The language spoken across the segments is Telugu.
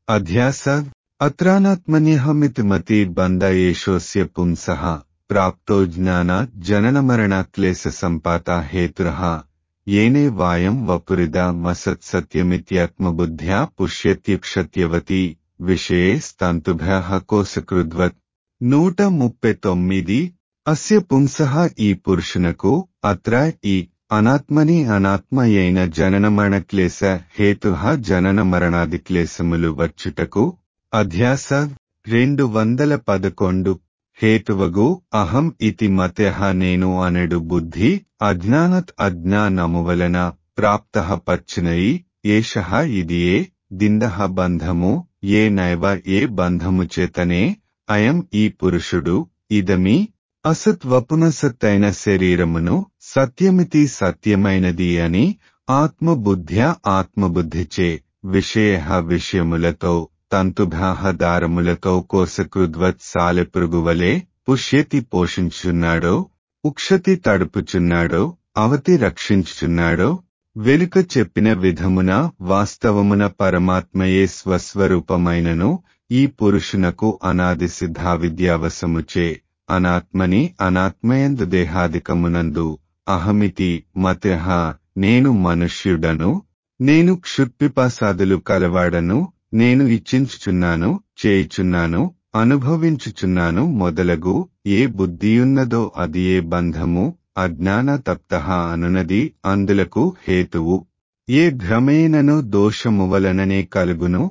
అధ్యాస అత్రానాత్మన్యహమితి మతిర్బంధ ఏషోస్య పుంసః ప్రాప్తో జ్ఞాన జననమరణ క్లేశ సంపాత హేతురః ఏనే వాయం వపురిద మసత్సత్యమిత్యాత్మబుద్ధ్యా పుష్యత్యుక్షత్యవతి విషయే స్తంతుభ్యః కోసకృద్వత్ నూట ముప్పై తొమ్మిది అస్య పుంసః ఈ పురుషునకు అత్ర ఈ అనాత్మని అనాత్మయైన జననమరణ క్లేశ హేతు జనన మరణాది క్లేశములు వచ్చుటకు అధ్యాస రెండు వందల పదకొండు హేతువగు అహం ఇతి మత్యః నేను అనడు బుద్ధి అజ్ఞానత్ అజ్ఞానము వలన ప్రాప్త పచ్చినయి ఏష ఇదియే దిందహ బంధము ఏ నైవ ఏ బంధము చేతనే అయం ఈ పురుషుడు ఇదమి అసత్ వపునసత్తైన శరీరమును సత్యమితి సత్యమైనది అని ఆత్మబుద్ధ్యా ఆత్మబుద్ధిచే విషయ విషయములతో తంతుభాహ దారములతో కోసకృద్వత్ సాలెపురుగువలే పుష్యతి పోషించున్నాడో ఉక్షతి తడుపుచున్నాడో అవతి రక్షించుచున్నాడో వెనుక చెప్పిన విధమున వాస్తవమున పరమాత్మయే స్వస్వరూపమైనను ఈ పురుషునకు అనాది సిద్ధా విద్యావసముచే అనాత్మని అనాత్మయందు దేహాదికమునందు అహమితి మత్యహ నేను మనుష్యుడను నేను క్షుత్పిపాసాదులు కలవాడను నేను ఇచ్చించుచున్నాను చేయుచున్నాను అనుభవించుచున్నాను మొదలగు ఏ బుద్ధియున్నదో అది ఏ బంధము అజ్ఞాన తప్త అనునది అందులకు హేతువు ఏ భ్రమేనను దోషము వలననే కలుగును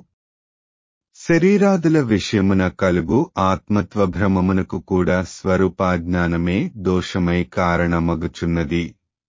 శరీరాదుల విషయమున కలుగు ఆత్మత్వ భ్రమమునకు కూడా స్వరూపాజ్ఞానమే దోషమై కారణమగుచున్నది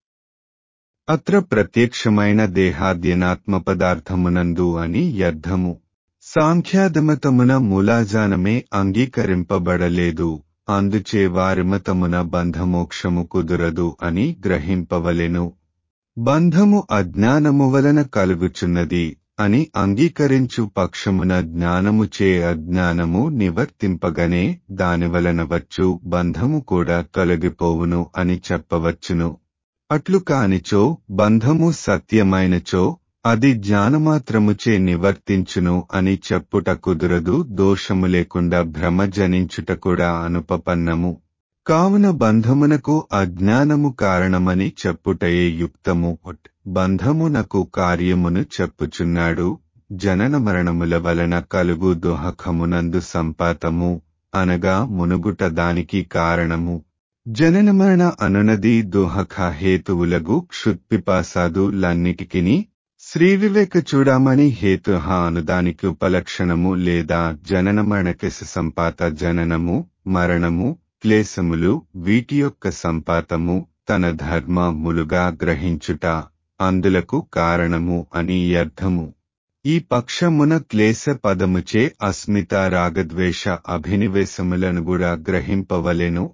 అత్ర ప్రత్యక్షమైన దేహాద్యనాత్మ పదార్థమునందు అని యర్థము సాంఖ్యాదమతమున మూలాజానమే అంగీకరింపబడలేదు అందుచే వారిమతమున బంధమోక్షము కుదురదు అని గ్రహింపవలెను బంధము అజ్ఞానము వలన కలుగుచున్నది అని అంగీకరించు పక్షమున జ్ఞానముచే అజ్ఞానము నివర్తింపగనే దానివలన వచ్చు బంధము కూడా తొలగిపోవును అని చెప్పవచ్చును అట్లు కానిచో బంధము సత్యమైనచో అది జ్ఞానమాత్రముచే నివర్తించును అని చెప్పుట కుదురదు దోషము లేకుండా భ్రమ జనించుట కూడా అనుపపన్నము కావున బంధమునకు అజ్ఞానము కారణమని చెప్పుటయే యుక్తము బంధమునకు కార్యమును చెప్పుచున్నాడు జనన మరణముల వలన కలుగు దోహకమునందు సంపాతము అనగా మునుగుట దానికి కారణము జనన మరణ అనునది దోహక హేతువులగు క్షుత్పిపాసాదు లన్నిటికిని శ్రీ వివేక చూడమని హేతు అనుదానికి ఉపలక్షణము లేదా జనన మరణకేశ సంపాత జననము మరణము క్లేశములు వీటి యొక్క సంపాతము తన ధర్మములుగా గ్రహించుట అందులకు కారణము అని అర్థము ఈ పక్షమున క్లేశ పదముచే అస్మిత రాగద్వేష అభినివేశములను కూడా గ్రహింపవలెను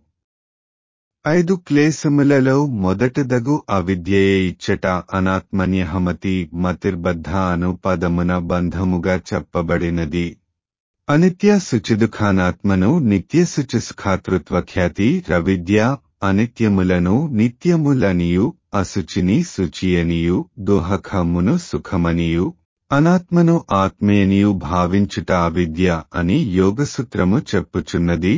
ఐదు క్లేశములలో మొదటిదగు అవిద్యయే ఇచ్చట అనాత్మన్యహమతి మతిర్బద్ధ అను పదమున బంధముగా చెప్పబడినది అనిత్య శుచిదుఖానాత్మను నిత్య శుచిసుఖాతృత్వ ఖ్యాతి రవిద్య అనిత్యములను నిత్యములనియు అశుచిని శుచియనియు దోహకమును సుఖమనియు అనాత్మను ఆత్మేయనియు భావించుట అవిద్య అని యోగసూత్రము చెప్పుచున్నది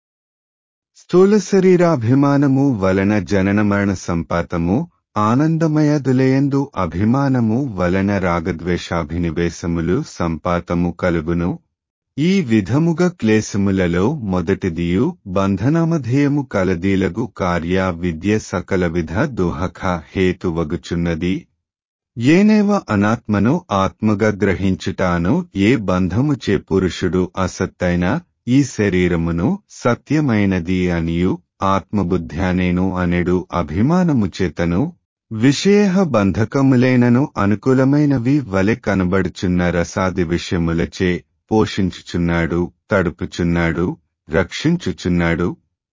స్థూల శరీరాభిమానము వలన జనన మరణ సంపాతము ఆనందమయదులయందు అభిమానము వలన రాగద్వేషాభినివేశములు సంపాతము కలుగును ఈ విధముగా క్లేశములలో మొదటిదియు బంధనామధేయము కలదీలగు కార్య విద్య సకల విధ దోహక హేతువగుచున్నది ఏనేవ అనాత్మను ఆత్మగా గ్రహించుటాను ఏ బంధముచే పురుషుడు అసత్తైన ఈ శరీరమును సత్యమైనది అనియు ఆత్మబుద్ధ్యానేను అనెడు అభిమానము చేతను విషయ బంధకములైనను అనుకూలమైనవి వలె కనబడుచున్న రసాది విషయములచే పోషించుచున్నాడు తడుపుచున్నాడు రక్షించుచున్నాడు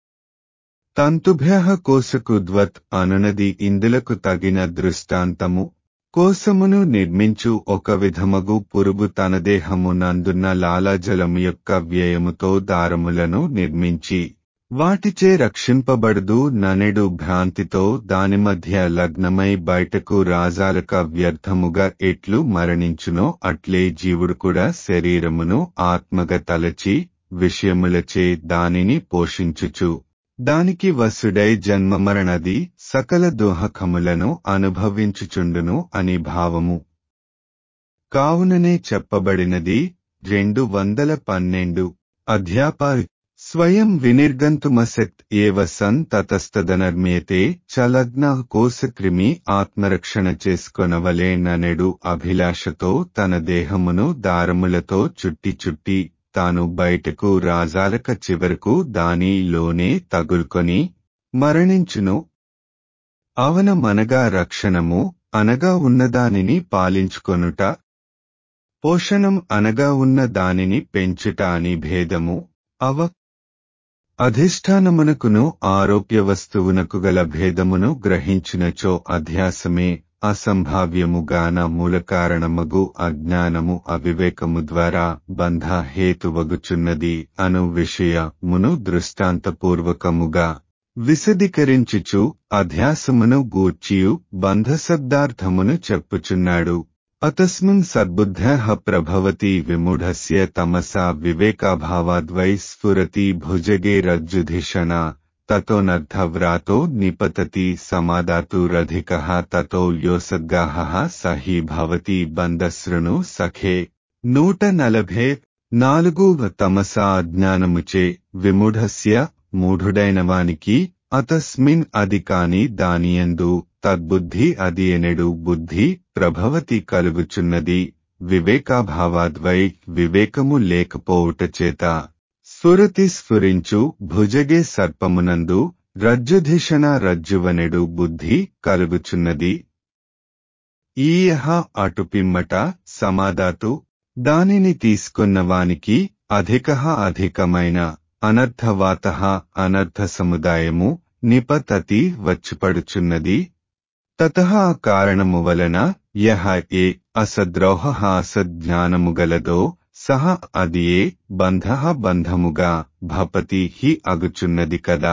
తంతుభ్య కోసకుద్వత్ అనునది ఇందులకు తగిన దృష్టాంతము కోసమును నిర్మించు ఒక విధమగు పురుగు తన దేహము నందున్న లాలాజలము యొక్క వ్యయముతో దారములను నిర్మించి వాటిచే రక్షింపబడదు ననెడు భ్రాంతితో దాని మధ్య లగ్నమై బయటకు రాజాలక వ్యర్థముగా ఎట్లు మరణించునో అట్లే జీవుడు కూడా శరీరమును ఆత్మగా తలచి విషయములచే దానిని పోషించుచు దానికి వసుడై జన్మమరణది సకల దోహకములను అనుభవించుచుండును అని భావము కావుననే చెప్పబడినది రెండు వందల పన్నెండు అధ్యాప స్వయం వినిర్గంతుమసత్ ఏవ సన్ తతస్తదనర్మ్యతే చలగ్న కోసక్రిమి ఆత్మరక్షణ చేసుకొనవలేననెడు అభిలాషతో తన దేహమును దారములతో చుట్టి చుట్టి తాను బయటకు రాజాలక చివరకు దానిలోనే తగులుకొని మరణించును అవన మనగా రక్షణము అనగా ఉన్నదానిని పాలించుకొనుట పోషణం అనగా ఉన్న దానిని పెంచుట అని భేదము అవ అధిష్టానమునకును ఆరోగ్య వస్తువునకు గల భేదమును గ్రహించినచో అధ్యాసమే అసంభావ్యముగాన మూలకారణమగు అజ్ఞానము అవివేకము ద్వారా బంధ హేతువగుచున్నది అను విషయమును దృష్టాంతపూర్వకముగా విశదీకరించుచు అధ్యాసమును గూర్చియు బంధశబ్దార్థమును చెప్పుచున్నాడు అతస్మిన్ సద్బుద్ధ ప్రభవతి విమూఢస్య తమసా వివేకాభావాద్వై స్ఫురతి భుజగే రజ్జుధిషణ తతోనర్థవ్రాతో నిపతతి సమాదాతురధిక తతో యోసద్గాహ సహి భవతి బంధశృణు సఖే నూట నలభే నాలుగు తమసా అజ్ఞానముచే విమూఢస్య మూఢుడైన వానికి అతస్మిన్ అది కాని దానియందు తద్బుద్ధి అది ఎనెడు బుద్ధి ప్రభవతి కలుగుచున్నది వివేకాభావాద్వై వివేకము లేకపోవుట చేత స్ఫురతి స్ఫురించు భుజగే సర్పమునందు రజ్జుధిషణ రజ్జువనెడు బుద్ధి కలుగుచున్నది ఈయహ అటుపిమ్మట సమాదాతు దానిని తీసుకున్నవానికి అధిక అధికమైన అనర్థవాత అనర్థ సముదాయము నిపతతి వచ్చిపడుచున్నది తత కారణము వలన యహ ఏ అసద్రోహ అసజ్ఞానము గలదో సహ అది ఏ బంధ బంధముగా భపతి హి అగుచున్నది కదా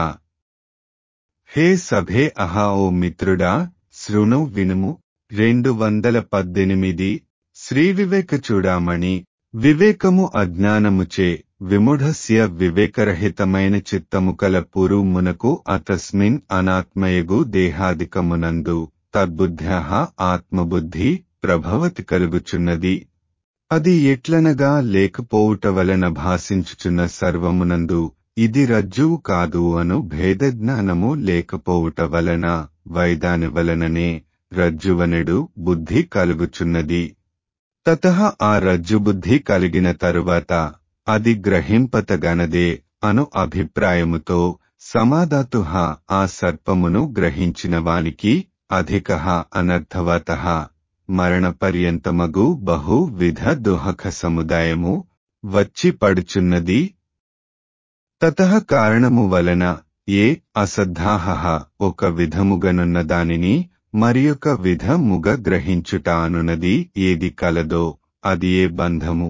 హే సభే అహా ఓ మిత్రుడా శృణు వినుము రెండు వందల పద్దెనిమిది శ్రీ వివేక చూడామణి వివేకము అజ్ఞానముచే విముఢస్య వివేకరహితమైన చిత్తము కల పురుమునకు అతస్మిన్ అనాత్మయగు దేహాదికమునందు తద్బుద్ధ్య ఆత్మబుద్ధి ప్రభవతి కలుగుచున్నది అది ఎట్లనగా లేకపోవుట వలన భాషించుచున్న సర్వమునందు ఇది రజ్జువు కాదు అను భేదజ్ఞానము లేకపోవుట వలన వైదాని వలననే రజ్జువనెడు బుద్ధి కలుగుచున్నది తత ఆ రజ్జుబుద్ధి కలిగిన తరువాత అది గ్రహింపతగనదే అను అభిప్రాయముతో సమాధాతుహ ఆ సర్పమును గ్రహించిన వానికి అధిక అనర్థవత మరణపర్యంతమగు బహు విధ దుహక సముదాయము వచ్చి పడుచున్నది తత కారణము వలన ఏ అసద్ధాహ ఒక విధముగనున్న దానిని మరియొక విధముగ గ్రహించుట అనునది ఏది కలదో అది ఏ బంధము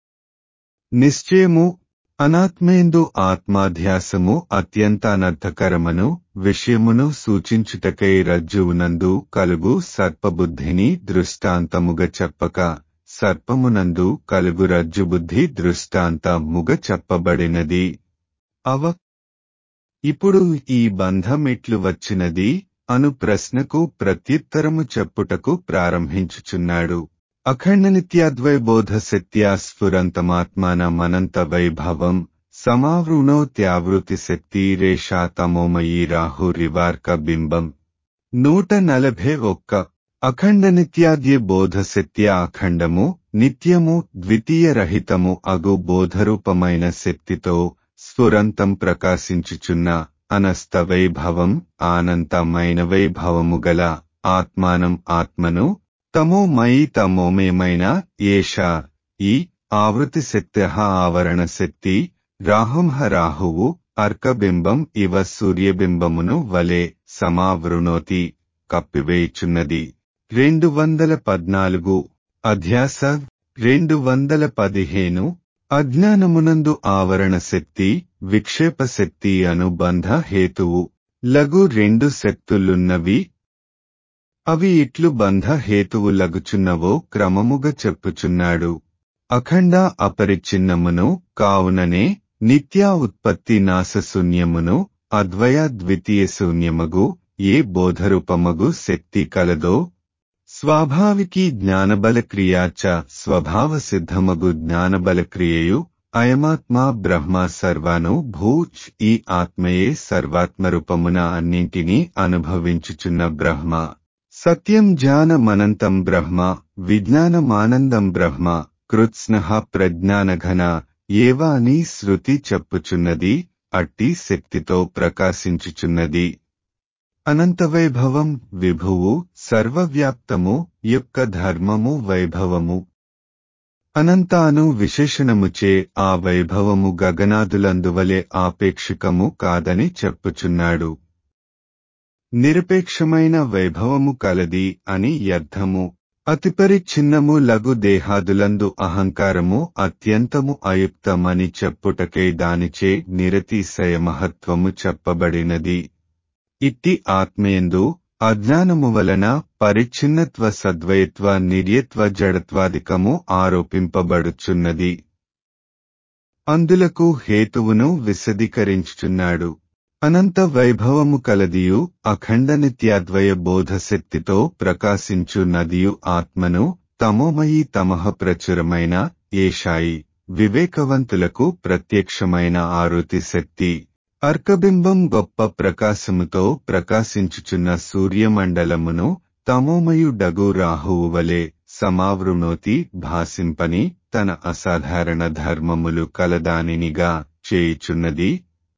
నిశ్చయము అనాత్మేందు ఆత్మాధ్యాసము అత్యంత అనర్థకరమను విషయమును సూచించుటకై రజ్జువునందు కలుగు సర్పబుద్ధిని దృష్టాంతముగ చెప్పక సర్పమునందు కలుగు రజ్జుబుద్ధి దృష్టాంతముగ చెప్పబడినది అవ ఇప్పుడు ఈ బంధమిట్లు వచ్చినది అను ప్రశ్నకు ప్రత్యుత్తరము చెప్పుటకు ప్రారంభించుచున్నాడు అఖండ నిత్యాద్వైబోధ శక్త్యా స్ఫురంతమాత్మానమనంత వైభవం సమావృణోత్యావృతి శక్తి రేషా తమోమయీ రాహురివార్క బింబం నూట నలభై ఒక్క అఖండ నిత్యాద్య బోధ శక్త్య అఖండము నిత్యము ద్వితీయ రహితము అగు బోధరూపమైన శక్తితో స్ఫురంతం ప్రకాశించుచున్న అనస్త వైభవం ఆనంతమైన వైభవము గల ఆత్మానం ఆత్మను తమో మయి తమోమయమైన ఏషా ఈ ఆవృతి శక్తి ఆవరణ శక్తి రాహుంహ రాహువు అర్కబింబం ఇవ సూర్యబింబమును వలె సమావృణోతి కప్పివేయుచున్నది రెండు వందల పద్నాలుగు అధ్యాస రెండు వందల పదిహేను అజ్ఞానమునందు ఆవరణ శక్తి విక్షేపశక్తి అనుబంధ హేతువు లగు రెండు శక్తులున్నవి అవి ఇట్లు బంధ హేతువు లగుచున్నవో క్రమముగా చెప్పుచున్నాడు అఖండ అపరిచ్ఛిన్నమును కావుననే నిత్యా ఉత్పత్తి నాశశూన్యమును అద్వయ ద్వితీయ శూన్యమగు ఏ బోధరూపమగు శక్తి కలదో స్వాభావికి జ్ఞానబల క్రియాచ స్వభావ సిద్ధమగు జ్ఞానబల క్రియయు అయమాత్మా బ్రహ్మ సర్వాను భూచ్ ఈ ఆత్మయే సర్వాత్మరూపమున అన్నింటినీ అనుభవించుచున్న బ్రహ్మ సత్యం జ్ఞానమనంతం బ్రహ్మ విజ్ఞానమానందం బ్రహ్మ కృత్స్న ప్రజ్ఞానఘన ఏవ అని శృతి చెప్పుచున్నది అట్టి శక్తితో ప్రకాశించుచున్నది అనంతవైభవం విభువు సర్వవ్యాప్తము యొక్క ధర్మము వైభవము అనంతాను విశేషణముచే ఆ వైభవము గగనాదులందువలే ఆపేక్షికము కాదని చెప్పుచున్నాడు నిరపేక్షమైన వైభవము కలది అని అర్థము అతిపరిచ్ఛిన్నము లఘు దేహాదులందు అహంకారము అత్యంతము అయుక్తమని చెప్పుటకై దానిచే నిరతిశయ మహత్వము చెప్పబడినది ఇట్టి ఆత్మయందు అజ్ఞానము వలన పరిచ్ఛిన్నత్వ సద్వయత్వ నిర్యత్వ జడత్వాదికము ఆరోపింపబడుచున్నది అందులకు హేతువును విశదీకరించుచున్నాడు అనంత వైభవము కలదియు అఖండ నిత్యాద్వయ బోధశక్తితో ప్రకాశించు నదియు ఆత్మను తమోమయీ తమః ప్రచురమైన ఏషాయి వివేకవంతులకు ప్రత్యక్షమైన ఆరుతి శక్తి అర్కబింబం గొప్ప ప్రకాశముతో ప్రకాశించుచున్న సూర్యమండలమును తమోమయుడగు రాహువు వలె సమావృణోతి భాసింపని తన అసాధారణ ధర్మములు కలదానినిగా చేయుచున్నది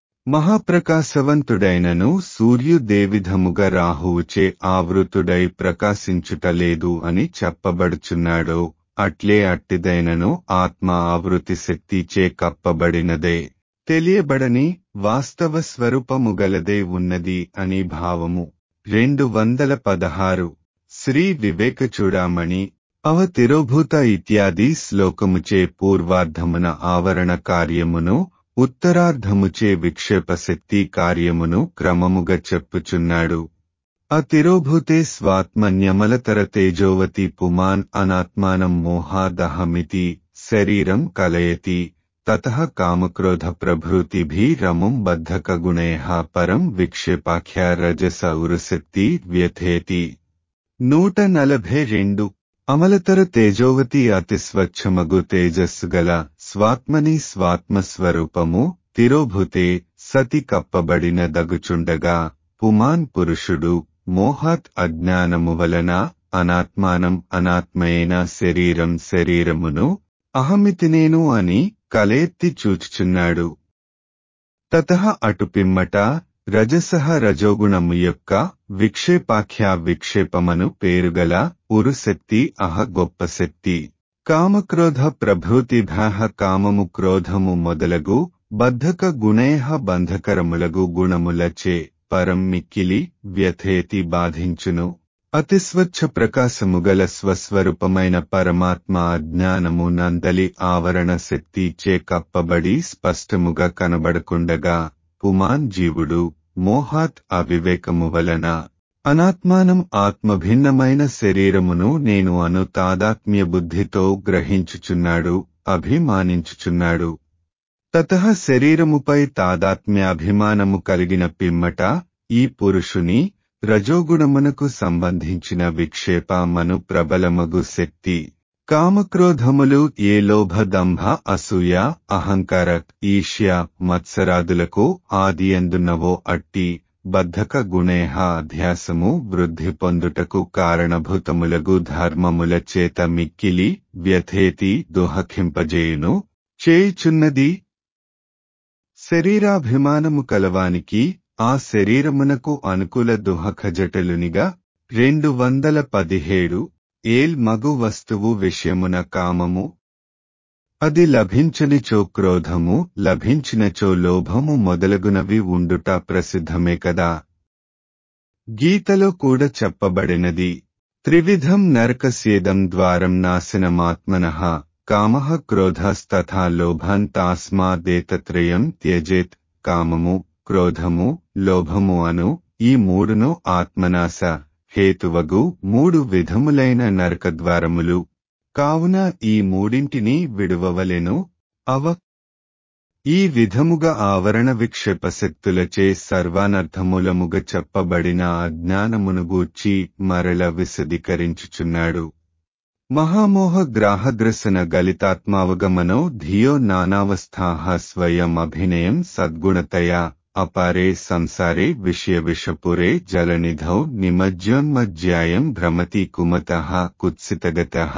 మహాప్రకాశవంతుడైనను సూర్యుదేవిధముగా రాహువుచే ఆవృతుడై ప్రకాశించుటలేదు అని చెప్పబడుచున్నాడో అట్లే అట్టిదైనను ఆత్మ ఆవృతి శక్తిచే కప్పబడినదే తెలియబడని వాస్తవ స్వరూపముగలదే ఉన్నది అని భావము రెండు వందల పదహారు శ్రీ వివేక చూడామణి అవ తిరోభూత ఇత్యాది శ్లోకముచే పూర్వార్ధమున ఆవరణ కార్యమును ఉత్తరార్ధముచే విక్షేపశక్తి కార్యమును క్రమముగా చెప్పుచున్నాడు అతిరోభూతే స్వాత్మన్యమలతర తేజోవతి పుమాన్ అనాత్మానం మోహాదహమితి శరీరం కలయతి తతః కామక్రోధ ప్రభృతిభిరముం బద్ధక గుణేహ పరం విక్షేపాఖ్య రజస ఉరుశక్తి వ్యథేతి నూట నలభై రెండు అమలతర తేజోవతి అతి స్వచ్ఛమగు తేజస్సు గల స్వాత్మని స్వాత్మస్వరూపము తిరోభూతే సతి కప్పబడిన దగుచుండగా పుమాన్ పురుషుడు మోహాత్ అజ్ఞానము వలన అనాత్మానం అనాత్మయైన శరీరం శరీరమును అహమితినేను అని కలెత్తి చూచుచున్నాడు తత అటు పిమ్మట రజసహ రజోగుణము యొక్క విక్షేపాఖ్య విక్షేపమను పేరుగల ఉరుశక్తి అహ గొప్ప శక్తి కామక్రోధ ప్రభృతిభ్యాహ కామము క్రోధము మొదలగు బద్ధక గుణేహ బంధకరములగు గుణములచే పరం మిక్కిలి వ్యథేతి బాధించును అతిస్వచ్ఛ ప్రకాశముగల స్వస్వరూపమైన పరమాత్మ అజ్ఞానము నందలి ఆవరణ శక్తి చే కప్పబడి స్పష్టముగా కనబడకుండగా పుమాన్ జీవుడు మోహాత్ అవివేకము వలన అనాత్మానం ఆత్మభిన్నమైన శరీరమును నేను అను తాదాత్మ్య బుద్ధితో గ్రహించుచున్నాడు అభిమానించుచున్నాడు తత శరీరముపై తాదాత్మ్యాభిమానము కలిగిన పిమ్మట ఈ పురుషుని రజోగుణమునకు సంబంధించిన విక్షేపమను ప్రబలమగు శక్తి కామక్రోధములు ఏ లోభ దంభ అసూయ అహంకార ఈష్య మత్సరాదులకు ఆదియందున్నవో అట్టి బద్ధక గుణేహ అధ్యాసము వృద్ధి పొందుటకు కారణభూతములగు ధర్మముల చేత మిక్కిలి వ్యథేతి దుహఖింపజేయును చేయుచున్నది శరీరాభిమానము కలవానికి ఆ శరీరమునకు అనుకూల దుహఖజటలునిగా రెండు వందల పదిహేడు ఏల్ మగు వస్తువు విషయమున కామము అది లభించనిచో క్రోధము లభించినచో లోభము మొదలగునవి ఉండుట ప్రసిద్ధమే కదా గీతలో కూడా చెప్పబడినది త్రివిధం నరకస్యేదం ద్వారం నాశనమాత్మన కామః క్రోధస్తథా లోభం తాస్మాదేతత్రయం త్యజేత్ కామము క్రోధము లోభము అను ఈ మూడును ఆత్మనాశ హేతువగు మూడు విధములైన నరకద్వారములు కావున ఈ మూడింటిని విడువవలెను అవ ఈ విధముగా ఆవరణ విక్షేప శక్తులచే సర్వానర్థములముగ చెప్పబడిన అజ్ఞానమును గూర్చి మరల విశదీకరించుచున్నాడు మహామోహ గ్రాహగ్రసన గలితాత్మావగమనో ధియో నానావస్థాః స్వయం అభినయం సద్గుణతయా అపారే సంసారే విషయ విషపురే జలనిధౌ నిమజ్జోన్మజ్జాయం భ్రమతి కుమతః కుత్సితగతః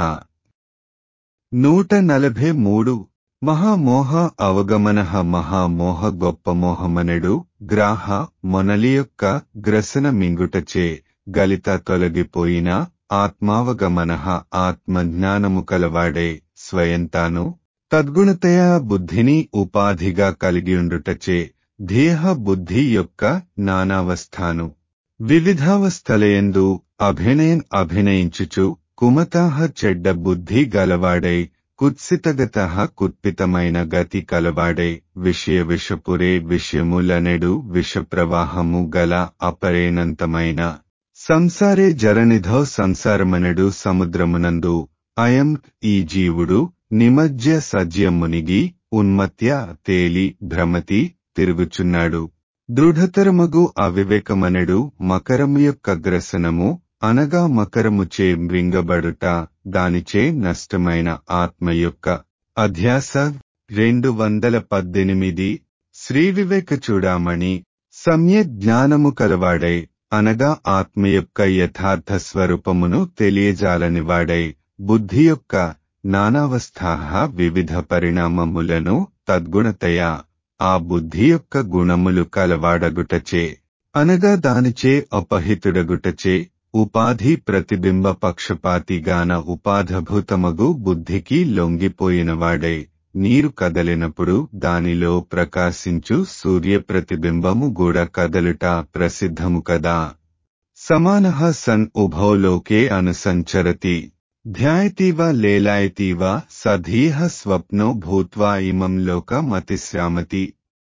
నూట నలభై మూడు మహామోహ అవగమన మహామోహ గొప్ప మోహమనడు గ్రాహ మొనలి యొక్క గ్రసన మింగుటచే గలిత తొలగిపోయిన ఆత్మావగమన ఆత్మజ్ఞానము కలవాడే స్వయంతాను తద్గుణతయ బుద్ధిని ఉపాధిగా కలిగియుండుటచే ధ్యేహ బుద్ధి యొక్క నానావస్థాను వివిధావస్థలయందు అభినయన్ అభినయించుచు కుమతాహ చెడ్డ బుద్ధి గలవాడై కుత్సితగత కుత్పితమైన గతి కలవాడే విషయ విషపురే విషయములనెడు విషప్రవాహము గల అపరేనంతమైన సంసారే జరనిధో సంసారమనడు సముద్రమునందు అయం ఈ జీవుడు నిమజ్జ సజ్య మునిగి ఉన్మత్య తేలి భ్రమతి తిరుగుచున్నాడు దృఢతరమగు అవివేకమనడు మకరము యొక్క గ్రసనము అనగా మకరముచే మృంగబడుట దానిచే నష్టమైన ఆత్మ యొక్క అధ్యాస రెండు వందల పద్దెనిమిది శ్రీ వివేక చూడామణి సమ్యక్ జ్ఞానము కలవాడై అనగా ఆత్మ యొక్క యథార్థ స్వరూపమును తెలియజాలని వాడై బుద్ధి యొక్క నానావస్థాహ వివిధ పరిణామములను తద్గుణతయా ఆ బుద్ధి యొక్క గుణములు కలవాడగుటచే అనగా దానిచే అపహితుడగుటచే ఉపాధి ప్రతిబింబ పక్షపాతిగాన ఉపాధభూతమగు బుద్ధికి లొంగిపోయినవాడై నీరు కదలినప్పుడు దానిలో ప్రకాశించు సూర్య ప్రతిబింబము కూడా కదలుట ప్రసిద్ధము కదా సమాన సన్ ఉభౌ లోకే అనుసంచరతి ధ్యాయతీవ లేలాయతీవ సధీహ స్వప్నో భూత్వా ఇమం లోక మతిశ్రామతి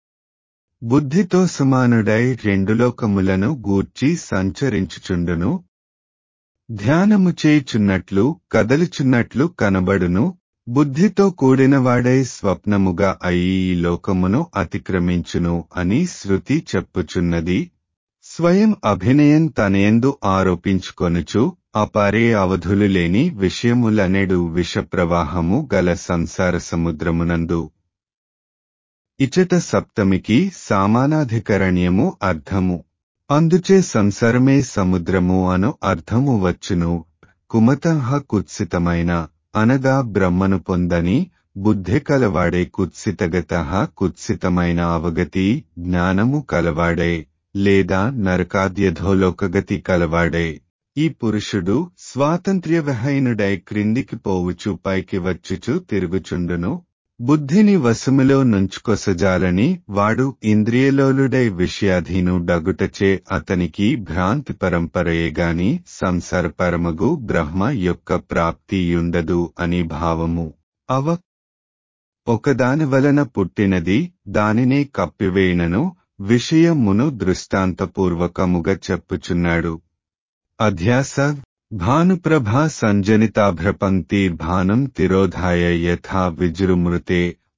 బుద్ధితో సమానుడై రెండు లోకములను గూర్చి సంచరించుచుండును ధ్యానము చేయుచున్నట్లు కదలుచున్నట్లు కనబడును బుద్ధితో కూడినవాడై స్వప్నముగా అయి ఈ లోకమును అతిక్రమించును అని శృతి చెప్పుచున్నది స్వయం అభినయం తనయందు ఆరోపించుకొనుచు అపారే అవధులు లేని విషయములనెడు విషప్రవాహము గల సంసార సముద్రమునందు ఇచట సప్తమికి సామానాధికరణ్యము అర్థము అందుచే సంసారమే సముద్రము అను అర్థము వచ్చును కుమతః కుత్సితమైన అనగా బ్రహ్మను పొందని బుద్ధి కలవాడే కుత్సితగత కుత్సితమైన అవగతి జ్ఞానము కలవాడే లేదా నరకాద్యధోలోకగతి కలవాడే ఈ పురుషుడు స్వాతంత్ర్య విహీనుడై క్రిందికి పోవుచు పైకి వచ్చుచు తిరుగుచుండును బుద్ధిని వశములో నుంచుకొసజాలని వాడు ఇంద్రియలోలుడై విషయాధీను డగుటచే అతనికి భ్రాంతి పరంపరయేగాని సంసారపరమగు బ్రహ్మ యొక్క ప్రాప్తియుండదు అని భావము అవ ఒకదాని వలన పుట్టినది దానినే కప్పివేయనను విషయమును దృష్టాంతపూర్వకముగా చెప్పుచున్నాడు అధ్యాస భానుప్రభా సంజనితాభ్రపంక్తిర్భానం తిరోధాయ యథా విజృమృతే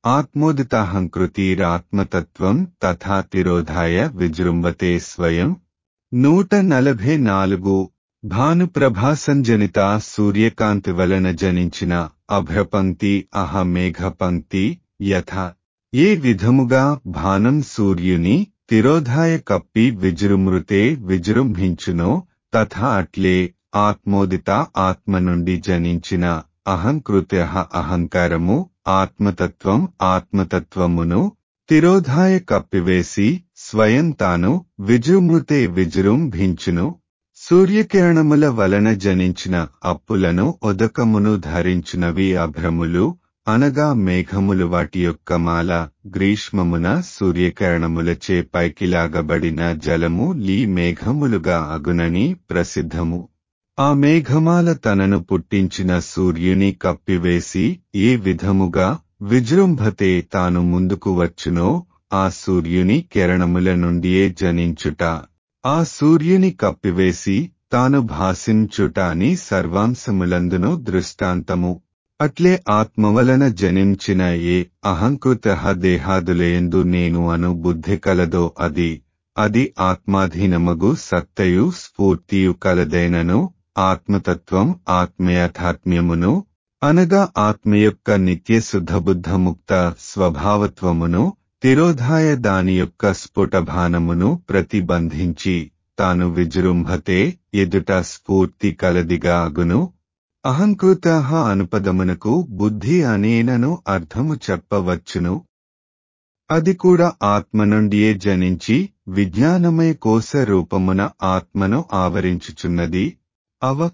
ఆత్మోదితాహంకృతిరాత్మతత్వం తథా తిరోధాయ విజృంభతే స్వయం నూట నలభై నాలుగు భానుప్రభా సంజనిత సూర్యకాంతి వలన జనించిన అభ్రపంక్తి అహమేఘ పంక్తి యథ ఏ విధముగా భానం సూర్యుని తిరోధాయ కప్పి విజృమృతే విజృంభించునో తథా అట్లే ఆత్మోదిత ఆత్మ నుండి జనించిన అహంకృత్య అహంకారము ఆత్మతత్వం ఆత్మతత్వమును తిరోధాయ కప్పివేసి స్వయం తాను విజృమృతే విజృంభించును సూర్యకిరణముల వలన జనించిన అప్పులను ఒదకమును ధరించినవి అభ్రములు అనగా మేఘములు వాటి యొక్క మాల గ్రీష్మమున సూర్యకిరణములచే పైకిలాగబడిన జలము లీ మేఘములుగా అగునని ప్రసిద్ధము ఆ మేఘమాల తనను పుట్టించిన సూర్యుని కప్పివేసి ఏ విధముగా విజృంభతే తాను ముందుకు వచ్చునో ఆ సూర్యుని కిరణముల నుండియే జనించుట ఆ సూర్యుని కప్పివేసి తాను భాసించుట అని సర్వాంశములందును దృష్టాంతము అట్లే ఆత్మ వలన జనించిన ఏ అహంకృత దేహాదులయందు నేను అను బుద్ధి కలదో అది అది ఆత్మాధీనమగు సత్తయు స్ఫూర్తియు కలదైనను ఆత్మతత్వం ఆత్మయథాత్మ్యమును అనగా ఆత్మ యొక్క నిత్య శుద్ధబుద్ధముక్త స్వభావత్వమును తిరోధాయ దాని యొక్క స్ఫుటభానమును ప్రతిబంధించి తాను విజృంభతే ఎదుట స్ఫూర్తి కలదిగా అగును అహంకృత అనుపదమునకు బుద్ధి అనేనను అర్థము చెప్పవచ్చును అది కూడా ఆత్మ నుండియే జనించి విజ్ఞానమయ కోశ రూపమున ఆత్మను ఆవరించుచున్నది అవ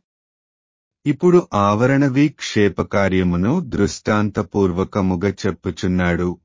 ఇప్పుడు ఆవరణ విక్షేపకార్యమును దృష్టాంతపూర్వకముగా చెప్పుచున్నాడు